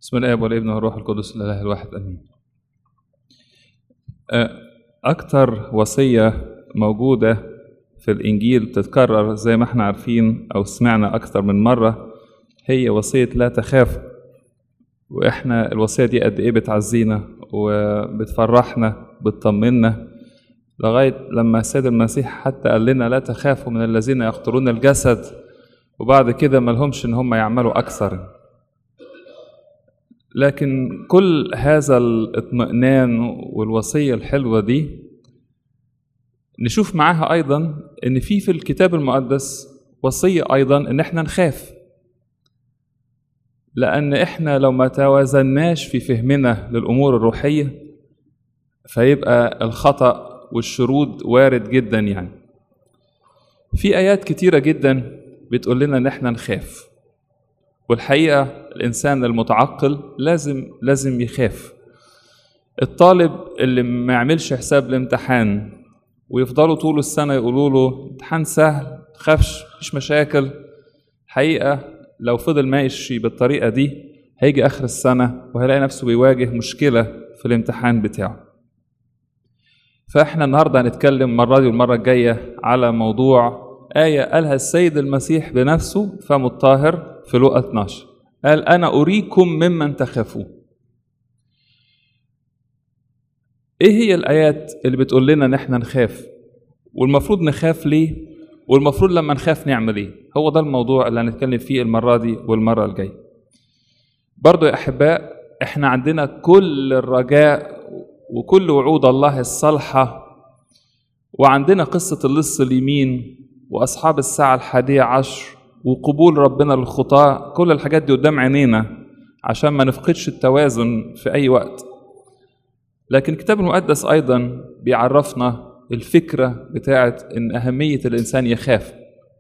بسم الله والابن والروح القدس الاله الواحد امين اكتر وصيه موجوده في الانجيل بتتكرر زي ما احنا عارفين او سمعنا اكتر من مره هي وصيه لا تخاف واحنا الوصيه دي قد ايه بتعزينا وبتفرحنا بتطمنا لغايه لما السيد المسيح حتى قال لنا لا تخافوا من الذين يقتلون الجسد وبعد كده ما لهمش ان هم يعملوا اكثر لكن كل هذا الاطمئنان والوصيه الحلوه دي نشوف معاها ايضا ان في في الكتاب المقدس وصيه ايضا ان احنا نخاف لان احنا لو ما توازناش في فهمنا للامور الروحيه فيبقى الخطا والشرود وارد جدا يعني في ايات كتيره جدا بتقول لنا ان احنا نخاف والحقيقه الانسان المتعقل لازم لازم يخاف الطالب اللي ما يعملش حساب الامتحان ويفضلوا طول السنه يقولوا له امتحان سهل تخافش مفيش مشاكل حقيقه لو فضل ماشي بالطريقه دي هيجي اخر السنه وهيلاقي نفسه بيواجه مشكله في الامتحان بتاعه فاحنا النهارده هنتكلم المره دي والمره الجايه على موضوع آية قالها السيد المسيح بنفسه فم الطاهر في لقا 12 قال أنا أريكم ممن تخافون إيه هي الآيات اللي بتقول لنا إن إحنا نخاف والمفروض نخاف ليه والمفروض لما نخاف نعمل إيه هو ده الموضوع اللي هنتكلم فيه المرة دي والمرة الجاية برضو يا أحباء إحنا عندنا كل الرجاء وكل وعود الله الصالحة وعندنا قصة اللص اليمين وأصحاب الساعة الحادية عشر وقبول ربنا للخطاة كل الحاجات دي قدام عينينا عشان ما نفقدش التوازن في أي وقت لكن الكتاب المقدس أيضا بيعرفنا الفكرة بتاعت إن أهمية الإنسان يخاف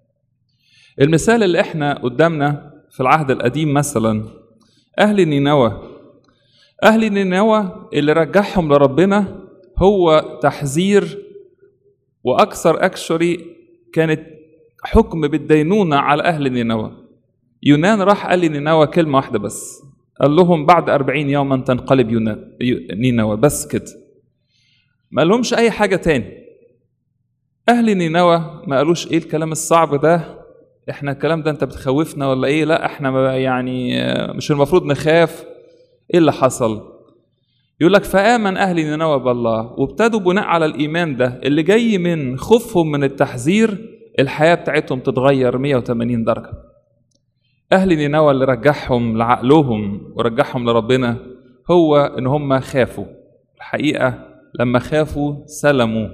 المثال اللي إحنا قدامنا في العهد القديم مثلا أهل نينوى أهل نينوى اللي رجعهم لربنا هو تحذير وأكثر أكشوري كانت حكم بالدينونة على أهل نينوى يونان راح قال لنينوى كلمة واحدة بس قال لهم بعد أربعين يوما تنقلب يونان نينوى بس كده ما لهمش أي حاجة تاني أهل نينوى ما قالوش إيه الكلام الصعب ده إحنا الكلام ده أنت بتخوفنا ولا إيه لا إحنا يعني مش المفروض نخاف إيه اللي حصل يقول لك فآمن أهل نينوى بالله وابتدوا بناء على الإيمان ده اللي جاي من خوفهم من التحذير الحياة بتاعتهم تتغير 180 درجة أهل نينوى اللي رجعهم لعقلهم ورجعهم لربنا هو إن هم خافوا الحقيقة لما خافوا سلموا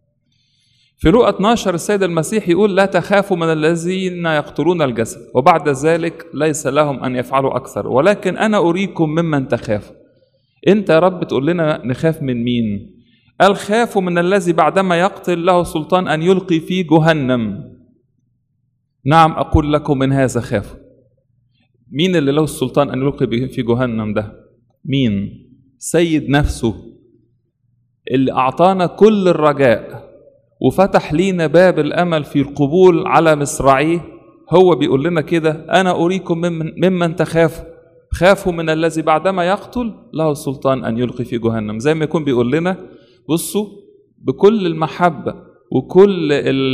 في لوقا 12 السيد المسيح يقول لا تخافوا من الذين يقتلون الجسد وبعد ذلك ليس لهم أن يفعلوا أكثر ولكن أنا أريكم ممن تخافوا انت يا رب تقول لنا نخاف من مين قال خافوا من الذي بعدما يقتل له سلطان ان يلقي في جهنم نعم اقول لكم من هذا خافوا مين اللي له السلطان ان يلقي في جهنم ده مين سيد نفسه اللي اعطانا كل الرجاء وفتح لينا باب الامل في القبول على مصراعيه هو بيقول لنا كده انا اريكم ممن, ممن تخافوا خافوا من الذي بعدما يقتل له السلطان ان يلقي في جهنم زي ما يكون بيقول لنا بصوا بكل المحبه وكل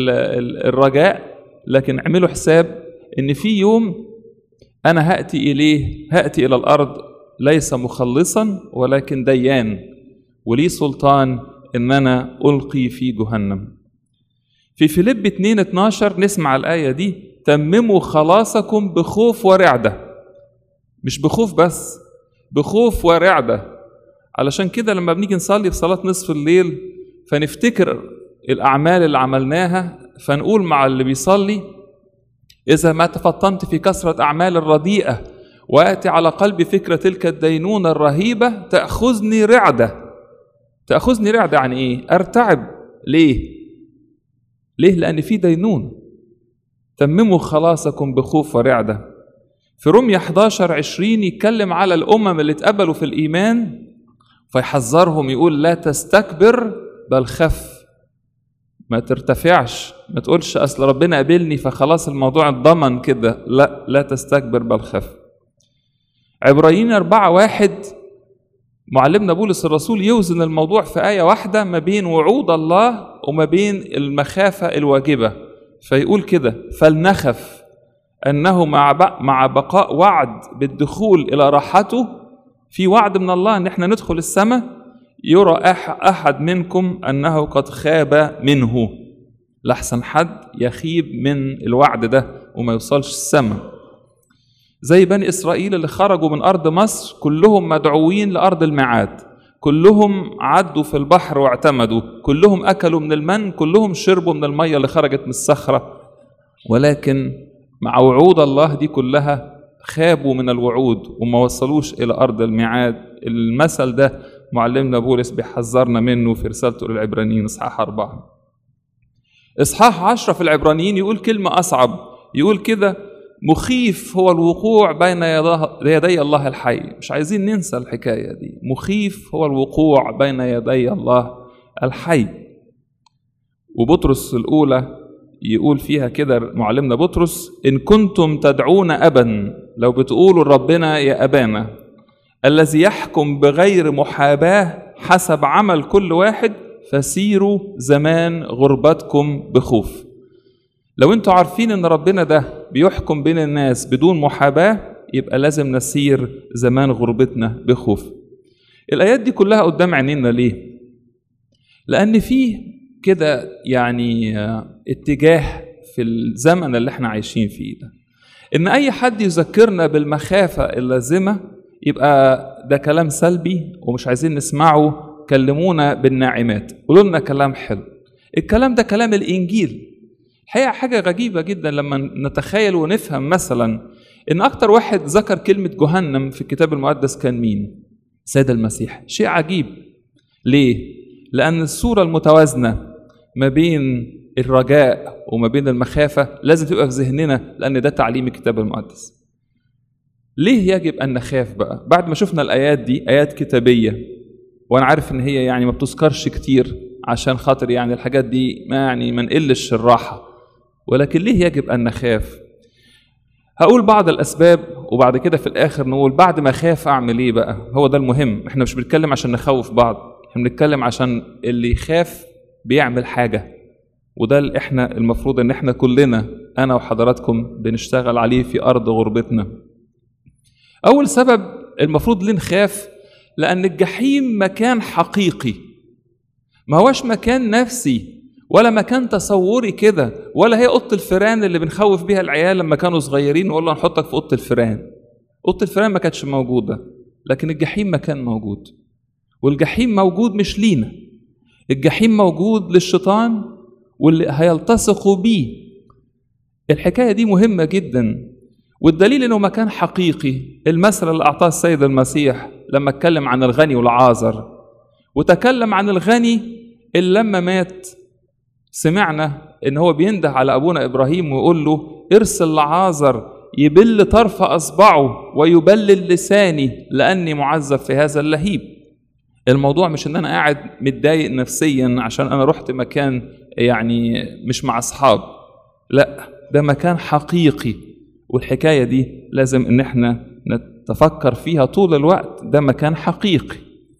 الرجاء لكن اعملوا حساب ان في يوم انا هاتي اليه هاتي الى الارض ليس مخلصا ولكن ديان ولي سلطان ان انا القي في جهنم في فيليب 2 12 نسمع الايه دي تمموا خلاصكم بخوف ورعده مش بخوف بس بخوف ورعدة علشان كده لما بنيجي نصلي في صلاة نصف الليل فنفتكر الأعمال اللي عملناها فنقول مع اللي بيصلي إذا ما تفطنت في كثرة أعمال الرديئة وآتي على قلبي فكرة تلك الدينونة الرهيبة تأخذني رعدة تأخذني رعدة يعني إيه؟ أرتعب ليه؟ ليه؟ لأن في دينون تمموا خلاصكم بخوف ورعده في رمية 11 20 يتكلم على الأمم اللي اتقبلوا في الإيمان فيحذرهم يقول لا تستكبر بل خف ما ترتفعش ما تقولش أصل ربنا قابلني فخلاص الموضوع اتضمن كده لا لا تستكبر بل خف عبرانيين أربعة واحد معلمنا بولس الرسول يوزن الموضوع في آية واحدة ما بين وعود الله وما بين المخافة الواجبة فيقول كده فلنخف أنه مع مع بقاء وعد بالدخول إلى راحته في وعد من الله أن احنا ندخل السماء يرى أحد منكم أنه قد خاب منه لحسن حد يخيب من الوعد ده وما يوصلش السماء زي بني إسرائيل اللي خرجوا من أرض مصر كلهم مدعوين لأرض الميعاد كلهم عدوا في البحر واعتمدوا كلهم أكلوا من المن كلهم شربوا من المية اللي خرجت من الصخرة ولكن مع وعود الله دي كلها خابوا من الوعود وما وصلوش إلى أرض الميعاد المثل ده معلمنا بولس بيحذرنا منه في رسالته للعبرانيين إصحاح أربعة إصحاح عشرة في العبرانيين يقول كلمة أصعب يقول كده مخيف هو الوقوع بين يدي الله الحي مش عايزين ننسى الحكاية دي مخيف هو الوقوع بين يدي الله الحي وبطرس الأولى يقول فيها كده معلمنا بطرس إن كنتم تدعون أبا لو بتقولوا ربنا يا أبانا الذي يحكم بغير محاباة حسب عمل كل واحد فسيروا زمان غربتكم بخوف لو انتوا عارفين ان ربنا ده بيحكم بين الناس بدون محاباة يبقى لازم نسير زمان غربتنا بخوف الآيات دي كلها قدام عينينا ليه؟ لأن فيه كده يعني اتجاه في الزمن اللي احنا عايشين فيه ده إن أي حد يذكرنا بالمخافة اللازمة يبقى ده كلام سلبي ومش عايزين نسمعه كلمونا بالناعمات قولوا لنا كلام حلو الكلام ده كلام الإنجيل الحقيقة حاجة غريبة جدا لما نتخيل ونفهم مثلا إن أكتر واحد ذكر كلمة جهنم في الكتاب المقدس كان مين؟ سيد المسيح شيء عجيب ليه؟ لأن الصورة المتوازنة ما بين الرجاء وما بين المخافة لازم تبقى في ذهننا لأن ده تعليم الكتاب المقدس ليه يجب أن نخاف بقى؟ بعد ما شفنا الآيات دي آيات كتابية وأنا عارف إن هي يعني ما بتذكرش كتير عشان خاطر يعني الحاجات دي ما يعني ما نقلش الراحة ولكن ليه يجب أن نخاف؟ هقول بعض الأسباب وبعد كده في الآخر نقول بعد ما أخاف أعمل إيه بقى؟ هو ده المهم، إحنا مش بنتكلم عشان نخوف بعض، إحنا بنتكلم عشان اللي يخاف بيعمل حاجة وده اللي إحنا المفروض إن إحنا كلنا أنا وحضراتكم بنشتغل عليه في أرض غربتنا. أول سبب المفروض ليه نخاف لأن الجحيم مكان حقيقي ما هوش مكان نفسي ولا مكان تصوري كده ولا هي اوضه الفيران اللي بنخوف بيها العيال لما كانوا صغيرين نقول له هنحطك في اوضه الفيران اوضه الفيران ما كانتش موجوده لكن الجحيم مكان موجود والجحيم موجود مش لينا الجحيم موجود للشيطان واللي هيلتصقوا بيه الحكايه دي مهمه جدا والدليل انه مكان حقيقي المثل اللي اعطاه السيد المسيح لما اتكلم عن الغني والعازر وتكلم عن الغني اللي لما مات سمعنا ان هو بينده على ابونا ابراهيم ويقول له ارسل لعازر يبل طرف اصبعه ويبلل لساني لاني معذب في هذا اللهيب الموضوع مش ان انا قاعد متضايق نفسيا عشان انا رحت مكان يعني مش مع اصحاب لا ده مكان حقيقي والحكايه دي لازم ان احنا نتفكر فيها طول الوقت ده مكان حقيقي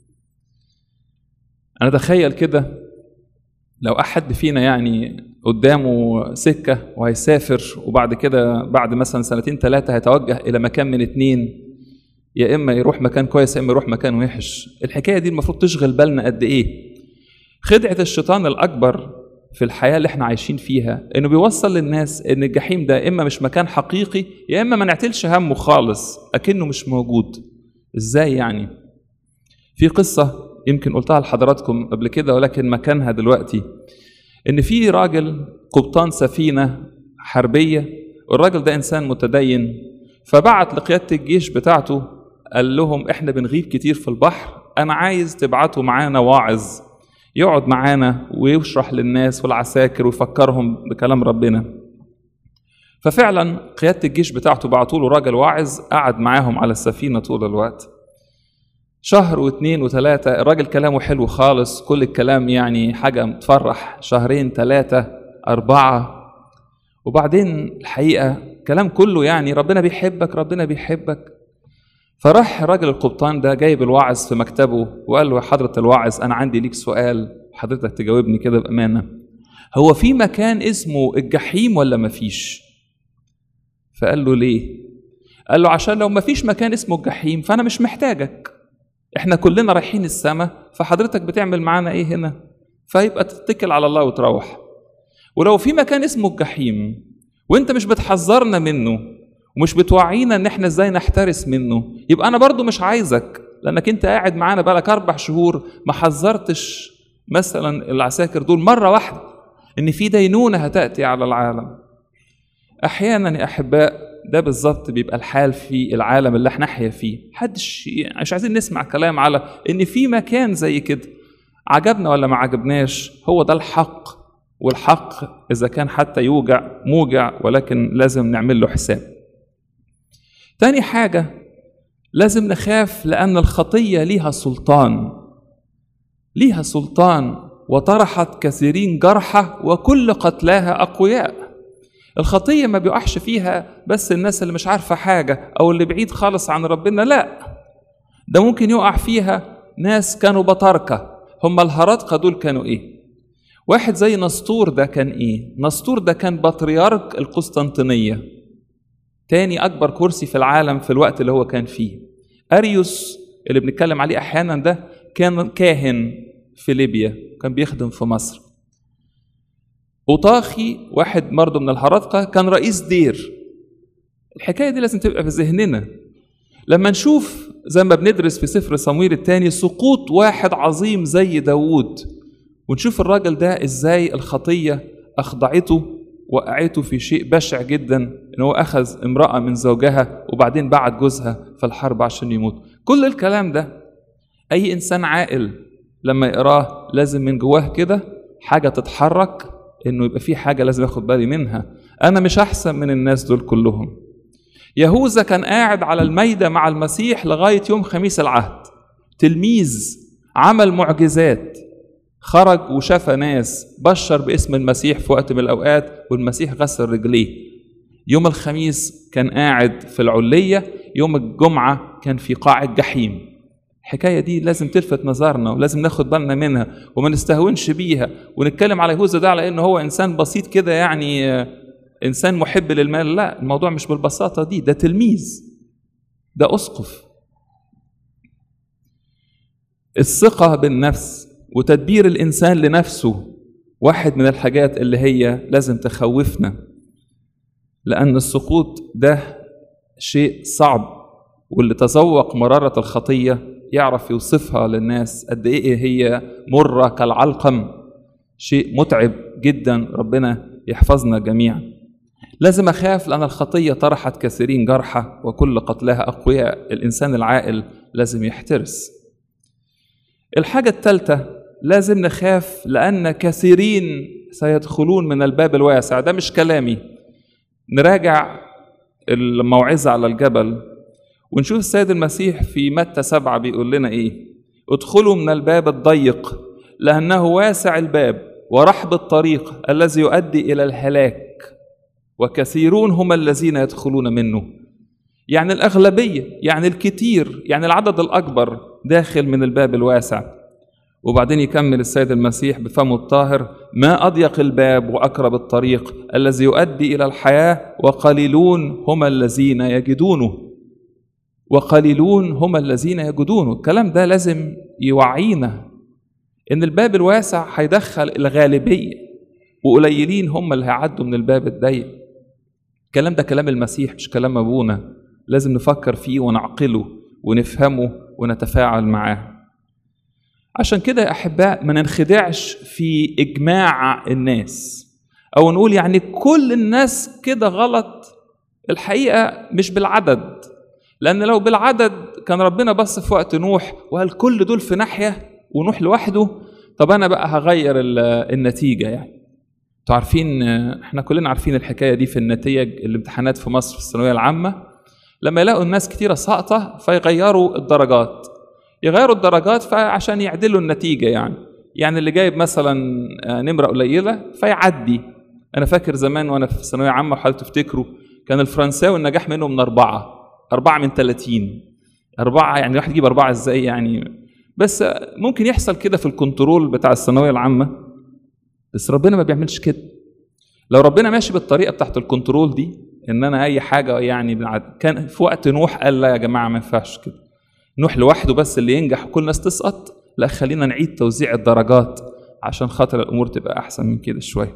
انا تخيل كده لو احد فينا يعني قدامه سكه وهيسافر وبعد كده بعد مثلا سنتين ثلاثه هيتوجه الى مكان من اتنين يا اما يروح مكان كويس يا اما يروح مكان وحش الحكايه دي المفروض تشغل بالنا قد ايه خدعه الشيطان الاكبر في الحياه اللي احنا عايشين فيها انه بيوصل للناس ان الجحيم ده اما مش مكان حقيقي يا اما ما نعتلش همه خالص اكنه مش موجود ازاي يعني في قصه يمكن قلتها لحضراتكم قبل كده ولكن مكانها دلوقتي ان في راجل قبطان سفينه حربيه والراجل ده انسان متدين فبعت لقياده الجيش بتاعته قال لهم احنا بنغيب كتير في البحر انا عايز تبعتوا معانا واعظ يقعد معانا ويشرح للناس والعساكر ويفكرهم بكلام ربنا ففعلا قياده الجيش بتاعته بعتوا له راجل واعظ قعد معاهم على السفينه طول الوقت شهر واثنين وثلاثة الراجل كلامه حلو خالص كل الكلام يعني حاجة تفرح شهرين ثلاثة أربعة وبعدين الحقيقة كلام كله يعني ربنا بيحبك ربنا بيحبك فراح الراجل القبطان ده جايب الواعظ في مكتبه وقال له يا حضرة الواعظ أنا عندي ليك سؤال حضرتك تجاوبني كده بأمانة هو في مكان اسمه الجحيم ولا مفيش؟ فقال له ليه؟ قال له عشان لو مفيش مكان اسمه الجحيم فأنا مش محتاجك احنا كلنا رايحين السماء فحضرتك بتعمل معانا ايه هنا؟ فيبقى تتكل على الله وتروح ولو في مكان اسمه الجحيم وانت مش بتحذرنا منه ومش بتوعينا ان احنا ازاي نحترس منه يبقى انا برضو مش عايزك لانك انت قاعد معانا بقالك اربع شهور ما حذرتش مثلا العساكر دول مره واحده ان في دينونه هتاتي على العالم احيانا يا احباء ده بالظبط بيبقى الحال في العالم اللي احنا نحيا فيه محدش مش عايزين نسمع كلام على ان في مكان زي كده عجبنا ولا ما عجبناش هو ده الحق والحق اذا كان حتى يوجع موجع ولكن لازم نعمل له حساب تاني حاجه لازم نخاف لان الخطيه ليها سلطان ليها سلطان وطرحت كثيرين جرحى وكل قتلاها اقوياء الخطيه ما بيقعش فيها بس الناس اللي مش عارفه حاجه او اللي بعيد خالص عن ربنا لا ده ممكن يقع فيها ناس كانوا بطاركه هم الهرطقه دول كانوا ايه واحد زي نسطور ده كان ايه نسطور ده كان بطريرك القسطنطينيه تاني اكبر كرسي في العالم في الوقت اللي هو كان فيه اريوس اللي بنتكلم عليه احيانا ده كان كاهن في ليبيا كان بيخدم في مصر أوطاخي واحد برضه من الهرطقة كان رئيس دير الحكاية دي لازم تبقى في ذهننا لما نشوف زي ما بندرس في سفر صمويل الثاني سقوط واحد عظيم زي داوود ونشوف الراجل ده ازاي الخطية أخضعته وقعته في شيء بشع جدا ان هو اخذ امرأة من زوجها وبعدين بعت جوزها في الحرب عشان يموت كل الكلام ده اي انسان عاقل لما يقراه لازم من جواه كده حاجة تتحرك انه يبقى في حاجة لازم اخد بالي منها انا مش احسن من الناس دول كلهم يهوذا كان قاعد على الميدة مع المسيح لغاية يوم خميس العهد تلميذ عمل معجزات خرج وشاف ناس بشر باسم المسيح في وقت من الأوقات والمسيح غسل رجليه يوم الخميس كان قاعد في العلية يوم الجمعة كان في قاع الجحيم الحكاية دي لازم تلفت نظرنا ولازم ناخد بالنا منها وما نستهونش بيها ونتكلم على يهوذا ده على انه هو انسان بسيط كده يعني انسان محب للمال لا الموضوع مش بالبساطة دي ده تلميذ ده اسقف الثقة بالنفس وتدبير الانسان لنفسه واحد من الحاجات اللي هي لازم تخوفنا لان السقوط ده شيء صعب واللي تذوق مراره الخطيه يعرف يوصفها للناس قد ايه هي مره كالعلقم شيء متعب جدا ربنا يحفظنا جميعا لازم اخاف لان الخطيه طرحت كثيرين جرحى وكل قتلها اقوياء الانسان العاقل لازم يحترس الحاجه الثالثه لازم نخاف لأن كثيرين سيدخلون من الباب الواسع ده مش كلامي نراجع الموعظة على الجبل ونشوف السيد المسيح في متى سبعة بيقول لنا إيه ادخلوا من الباب الضيق لأنه واسع الباب ورحب الطريق الذي يؤدي إلى الهلاك وكثيرون هم الذين يدخلون منه يعني الأغلبية يعني الكثير يعني العدد الأكبر داخل من الباب الواسع وبعدين يكمل السيد المسيح بفمه الطاهر ما أضيق الباب وأقرب الطريق الذي يؤدي إلى الحياة وقليلون هم الذين يجدونه وقليلون هم الذين يجدونه الكلام ده لازم يوعينا إن الباب الواسع هيدخل الغالبية وقليلين هم اللي هيعدوا من الباب الضيق الكلام ده كلام المسيح مش كلام أبونا لازم نفكر فيه ونعقله ونفهمه ونتفاعل معاه عشان كده يا احباء ما ننخدعش في اجماع الناس او نقول يعني كل الناس كده غلط الحقيقه مش بالعدد لان لو بالعدد كان ربنا بص في وقت نوح وقال كل دول في ناحيه ونوح لوحده طب انا بقى هغير النتيجه يعني انتوا عارفين احنا كلنا عارفين الحكايه دي في النتيج الامتحانات في مصر في الثانويه العامه لما يلاقوا الناس كتيره ساقطه فيغيروا الدرجات يغيروا الدرجات عشان يعدلوا النتيجة يعني يعني اللي جايب مثلا نمرة قليلة فيعدي أنا فاكر زمان وأنا في ثانوية عامة وحاولت تفتكروا كان الفرنساوي النجاح منه من أربعة أربعة من ثلاثين أربعة يعني واحد يجيب أربعة إزاي يعني بس ممكن يحصل كده في الكنترول بتاع الثانوية العامة بس ربنا ما بيعملش كده لو ربنا ماشي بالطريقة بتاعت الكنترول دي إن أنا أي حاجة يعني كان في وقت نوح قال لا يا جماعة ما ينفعش كده نوح لوحده بس اللي ينجح وكل الناس تسقط لا خلينا نعيد توزيع الدرجات عشان خاطر الأمور تبقى أحسن من كده شوية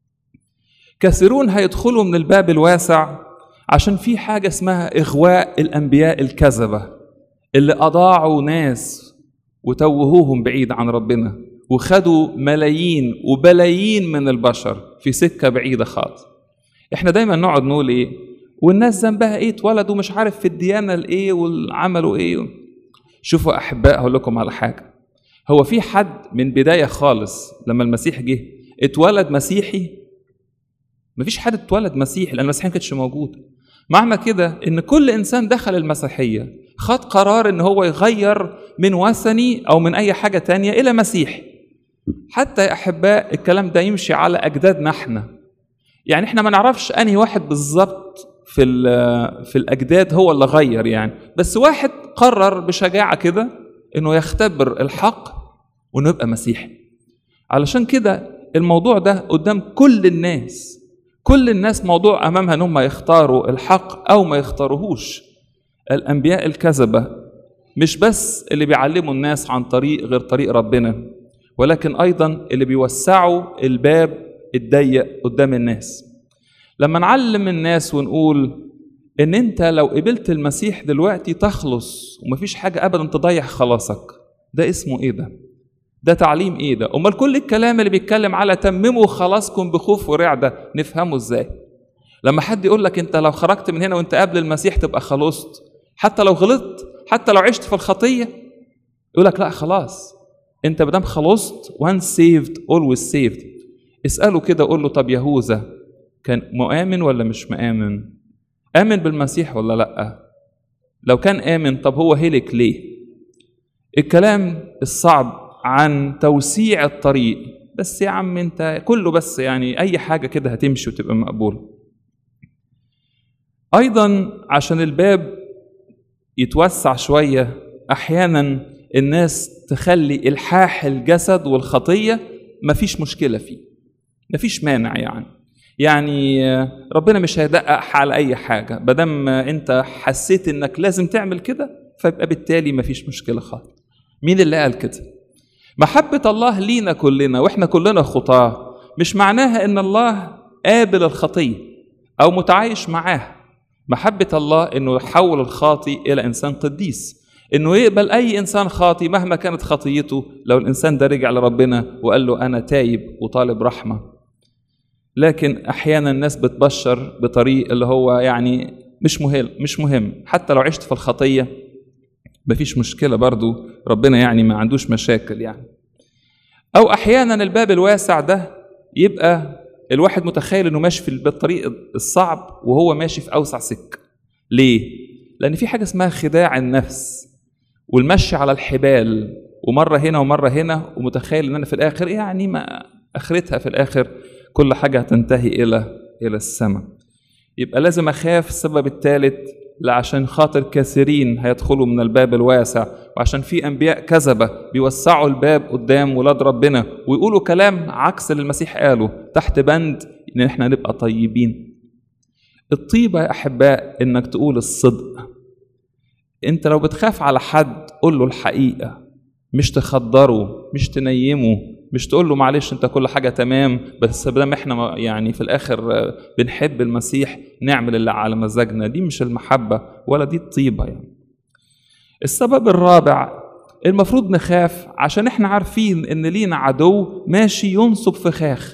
كثيرون هيدخلوا من الباب الواسع عشان في حاجة اسمها إغواء الأنبياء الكذبة اللي أضاعوا ناس وتوهوهم بعيد عن ربنا وخدوا ملايين وبلايين من البشر في سكة بعيدة خالص احنا دايما نقعد نقول ايه والناس ذنبها ايه اتولدوا مش عارف في الديانة الايه والعملوا ايه شوفوا احباء هقول لكم على حاجة هو في حد من بداية خالص لما المسيح جه اتولد مسيحي مفيش حد اتولد مسيحي لان المسيحيه ما كانتش موجوده معنى كده ان كل انسان دخل المسيحيه خد قرار ان هو يغير من وثني او من اي حاجه تانية الى مسيحي حتى يا احباء الكلام ده يمشي على اجدادنا احنا يعني احنا ما نعرفش انهي واحد بالظبط في في الاجداد هو اللي غير يعني بس واحد قرر بشجاعه كده انه يختبر الحق وانه يبقى مسيحي علشان كده الموضوع ده قدام كل الناس كل الناس موضوع امامها ان هم يختاروا الحق او ما يختاروهوش الانبياء الكذبه مش بس اللي بيعلموا الناس عن طريق غير طريق ربنا ولكن ايضا اللي بيوسعوا الباب الضيق قدام الناس لما نعلم الناس ونقول ان انت لو قبلت المسيح دلوقتي تخلص ومفيش حاجه ابدا تضيع خلاصك ده اسمه ايه ده ده تعليم ايه ده امال كل الكلام اللي بيتكلم على تمموا خلاصكم بخوف ورعده نفهمه ازاي لما حد يقول لك انت لو خرجت من هنا وانت قبل المسيح تبقى خلصت حتى لو غلطت حتى لو عشت في الخطيه يقول لك لا خلاص انت مادام خلصت وان سيفد اولويز سيفد اساله كده قول له طب يهوذا كان مؤمن ولا مش مؤمن امن بالمسيح ولا لا لو كان امن طب هو هلك ليه الكلام الصعب عن توسيع الطريق بس يا عم انت كله بس يعني اي حاجه كده هتمشي وتبقى مقبوله ايضا عشان الباب يتوسع شويه احيانا الناس تخلي الحاح الجسد والخطيه مفيش مشكله فيه مفيش مانع يعني يعني ربنا مش هيدقق على اي حاجه بدل انت حسيت انك لازم تعمل كده فيبقى بالتالي مفيش مشكله خالص مين اللي قال كده محبة الله لينا كلنا واحنا كلنا خطاة مش معناها ان الله قابل الخطية او متعايش معاها محبة الله انه يحول الخاطي الى انسان قديس انه يقبل اي انسان خاطي مهما كانت خطيته لو الانسان ده رجع لربنا وقال له انا تايب وطالب رحمة لكن احيانا الناس بتبشر بطريق اللي هو يعني مش مهم مش مهم حتى لو عشت في الخطيه مفيش مشكله برضو ربنا يعني ما عندوش مشاكل يعني او احيانا الباب الواسع ده يبقى الواحد متخيل انه ماشي في الطريق الصعب وهو ماشي في اوسع سكه ليه لان في حاجه اسمها خداع النفس والمشي على الحبال ومره هنا ومره هنا ومتخيل ان انا في الاخر يعني ما اخرتها في الاخر كل حاجه هتنتهي الى الى السماء يبقى لازم اخاف السبب الثالث لعشان خاطر كثيرين هيدخلوا من الباب الواسع وعشان في انبياء كذبه بيوسعوا الباب قدام ولاد ربنا ويقولوا كلام عكس اللي المسيح قاله تحت بند ان احنا نبقى طيبين الطيبه يا احباء انك تقول الصدق انت لو بتخاف على حد قول له الحقيقه مش تخدره مش تنيمه مش تقول له معلش انت كل حاجه تمام بس بدل احنا يعني في الاخر بنحب المسيح نعمل اللي على مزاجنا دي مش المحبه ولا دي الطيبه يعني السبب الرابع المفروض نخاف عشان احنا عارفين ان لينا عدو ماشي ينصب فخاخ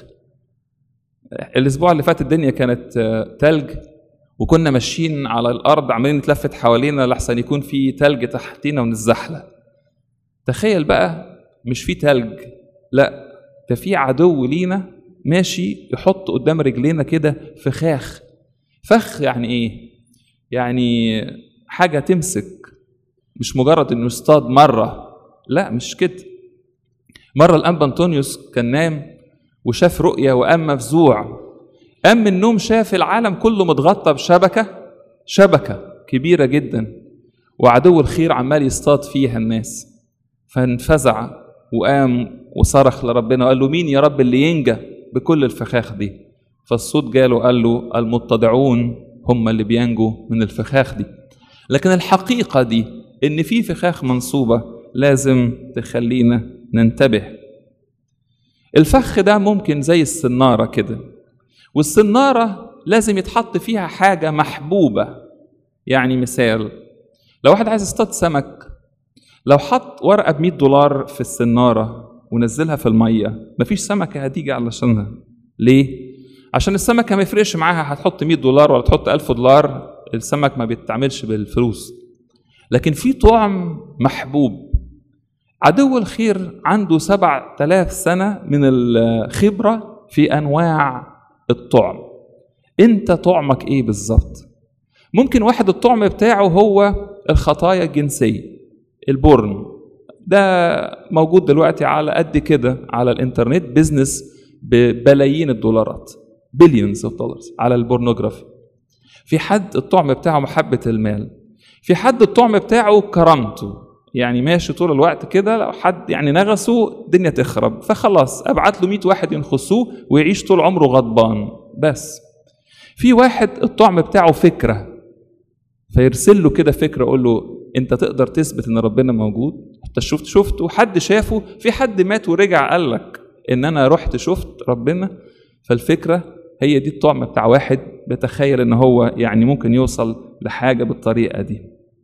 الاسبوع اللي فات الدنيا كانت تلج وكنا ماشيين على الارض عمالين نتلفت حوالينا لحسن يكون في تلج تحتينا ونتزحلق تخيل بقى مش في تلج لا ده في عدو لينا ماشي يحط قدام رجلينا كده فخاخ فخ يعني ايه يعني حاجه تمسك مش مجرد انه يصطاد مره لا مش كده مره الانبا انطونيوس كان نام وشاف رؤيه وقام مفزوع قام من النوم شاف العالم كله متغطى بشبكه شبكه كبيره جدا وعدو الخير عمال يصطاد فيها الناس فانفزع وقام وصرخ لربنا وقال له مين يا رب اللي ينجى بكل الفخاخ دي فالصوت جاله قال له المتضعون هم اللي بينجوا من الفخاخ دي لكن الحقيقة دي إن في فخاخ منصوبة لازم تخلينا ننتبه الفخ ده ممكن زي السنارة كده والسنارة لازم يتحط فيها حاجة محبوبة يعني مثال لو واحد عايز يصطاد سمك لو حط ورقة ب 100 دولار في السنارة ونزلها في المية مفيش سمكة هتيجي علشانها ليه؟ عشان السمكة ما يفرقش معاها هتحط 100 دولار ولا تحط 1000 دولار السمك ما بيتعملش بالفلوس لكن في طعم محبوب عدو الخير عنده سبع تلاف سنة من الخبرة في أنواع الطعم أنت طعمك إيه بالظبط ممكن واحد الطعم بتاعه هو الخطايا الجنسية البورن ده موجود دلوقتي على قد كده على الانترنت بيزنس ببلايين الدولارات بليونز اوف دولارز على البورنوجرافي في حد الطعم بتاعه محبة المال في حد الطعم بتاعه كرامته يعني ماشي طول الوقت كده لو حد يعني نغسه الدنيا تخرب فخلاص ابعت له 100 واحد ينخسوه ويعيش طول عمره غضبان بس في واحد الطعم بتاعه فكره فيرسل له كده فكره يقول له انت تقدر تثبت ان ربنا موجود انت شفت شفته حد شافه في حد مات ورجع قال لك ان انا رحت شفت ربنا فالفكره هي دي الطعم بتاع واحد بيتخيل ان هو يعني ممكن يوصل لحاجه بالطريقه دي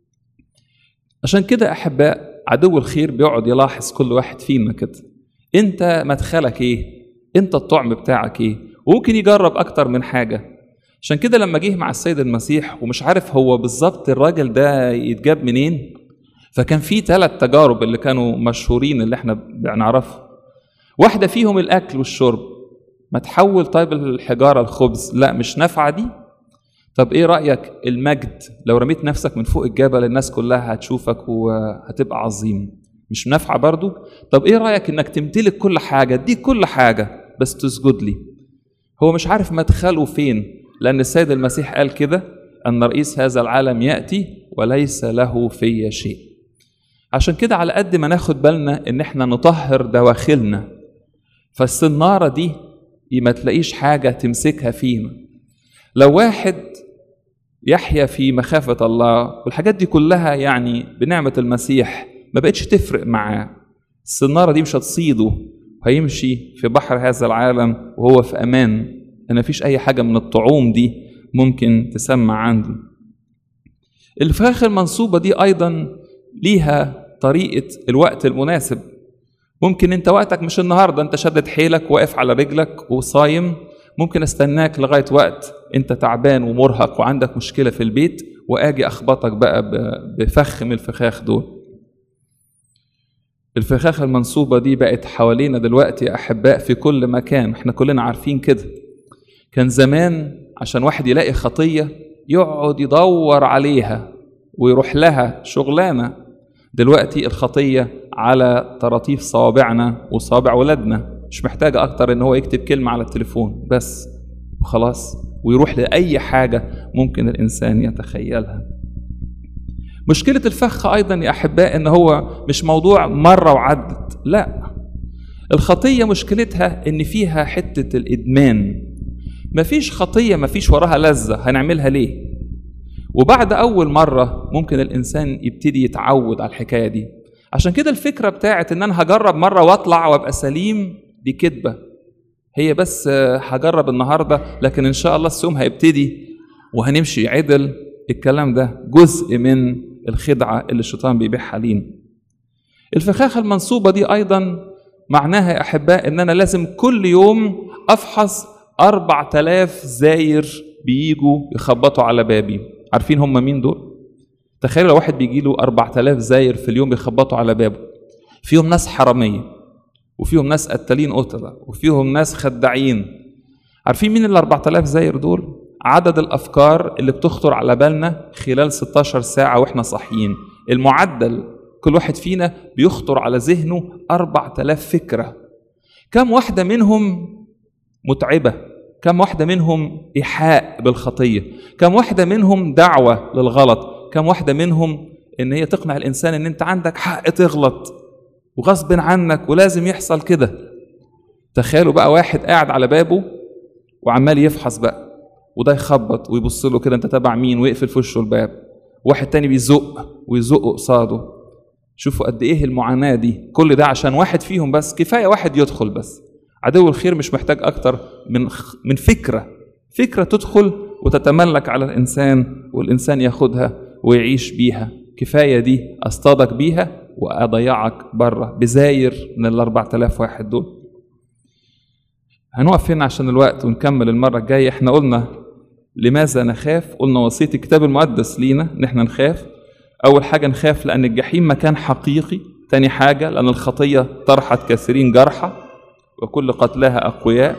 عشان كده احباء عدو الخير بيقعد يلاحظ كل واحد فينا كده انت مدخلك ايه انت الطعم بتاعك ايه وممكن يجرب اكتر من حاجه عشان كده لما جه مع السيد المسيح ومش عارف هو بالظبط الراجل ده يتجاب منين فكان في ثلاث تجارب اللي كانوا مشهورين اللي احنا بنعرفها واحده فيهم الاكل والشرب ما تحول طيب الحجاره الخبز لا مش نافعه دي طب ايه رايك المجد لو رميت نفسك من فوق الجبل الناس كلها هتشوفك وهتبقى عظيم مش نافعه برضو طب ايه رايك انك تمتلك كل حاجه اديك كل حاجه بس تسجد لي هو مش عارف مدخله فين لان السيد المسيح قال كده ان رئيس هذا العالم ياتي وليس له في شيء عشان كده على قد ما ناخد بالنا ان احنا نطهر دواخلنا فالسناره دي ما تلاقيش حاجه تمسكها فينا لو واحد يحيا في مخافة الله والحاجات دي كلها يعني بنعمة المسيح ما بقتش تفرق معاه السنارة دي مش هتصيده هيمشي في بحر هذا العالم وهو في أمان أنا مفيش أي حاجة من الطعوم دي ممكن تسمع عنده الفراخ المنصوبة دي أيضا ليها طريقة الوقت المناسب ممكن انت وقتك مش النهاردة انت شدد حيلك واقف على رجلك وصايم ممكن استناك لغايه وقت انت تعبان ومرهق وعندك مشكله في البيت واجي اخبطك بقى بفخ من الفخاخ دول الفخاخ المنصوبه دي بقت حوالينا دلوقتي يا احباء في كل مكان احنا كلنا عارفين كده كان زمان عشان واحد يلاقي خطيه يقعد يدور عليها ويروح لها شغلانه دلوقتي الخطيه على طراطيف صوابعنا وصوابع ولادنا مش محتاج اكتر ان هو يكتب كلمه على التليفون بس وخلاص ويروح لاي حاجه ممكن الانسان يتخيلها مشكله الفخ ايضا يا احباء ان هو مش موضوع مره وعدت لا الخطيه مشكلتها ان فيها حته الادمان مفيش خطيه مفيش وراها لذه هنعملها ليه وبعد اول مره ممكن الانسان يبتدي يتعود على الحكايه دي عشان كده الفكره بتاعت ان انا هجرب مره واطلع وابقى سليم دي كذبه هي بس هجرب النهارده لكن ان شاء الله الصوم هيبتدي وهنمشي عدل الكلام ده جزء من الخدعه اللي الشيطان بيبيعها لينا الفخاخه المنصوبه دي ايضا معناها يا احباء ان انا لازم كل يوم افحص أربع تلاف زاير بيجوا يخبطوا على بابي عارفين هم مين دول تخيلوا لو واحد بيجي له 4000 زاير في اليوم يخبطوا على بابه فيهم ناس حراميه وفيهم ناس قتالين قتلة وفيهم ناس خداعين عارفين مين ال 4000 زاير دول؟ عدد الأفكار اللي بتخطر على بالنا خلال 16 ساعة وإحنا صاحيين المعدل كل واحد فينا بيخطر على ذهنه 4000 فكرة كم واحدة منهم متعبة كم واحدة منهم إيحاء بالخطية كم واحدة منهم دعوة للغلط كم واحدة منهم ان هي تقنع الانسان ان انت عندك حق تغلط وغصب عنك ولازم يحصل كده تخيلوا بقى واحد قاعد على بابه وعمال يفحص بقى وده يخبط ويبص له كده انت تبع مين ويقفل في وشه الباب واحد تاني بيزق ويزق قصاده شوفوا قد ايه المعاناه دي كل ده عشان واحد فيهم بس كفايه واحد يدخل بس عدو الخير مش محتاج اكتر من من فكره فكره تدخل وتتملك على الانسان والانسان ياخدها ويعيش بيها كفايه دي اصطادك بيها واضيعك بره بزاير من ال 4000 واحد دول هنقف هنا عشان الوقت ونكمل المره الجايه احنا قلنا لماذا نخاف قلنا وصيه الكتاب المقدس لينا ان احنا نخاف اول حاجه نخاف لان الجحيم مكان حقيقي تاني حاجه لان الخطيه طرحت كثيرين جرحى وكل قتلاها اقوياء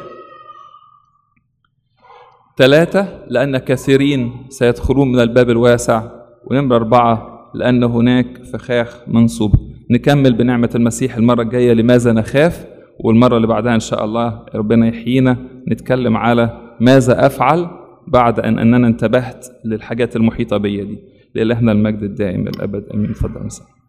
ثلاثة لأن كثيرين سيدخلون من الباب الواسع ونمرة أربعة لأن هناك فخاخ منصوب نكمل بنعمة المسيح المرة الجاية لماذا نخاف والمرة اللي بعدها إن شاء الله ربنا يحيينا نتكلم على ماذا أفعل بعد أن أننا انتبهت للحاجات المحيطة بي دي لإلهنا المجد الدائم الأبد أمين اتفضل مساء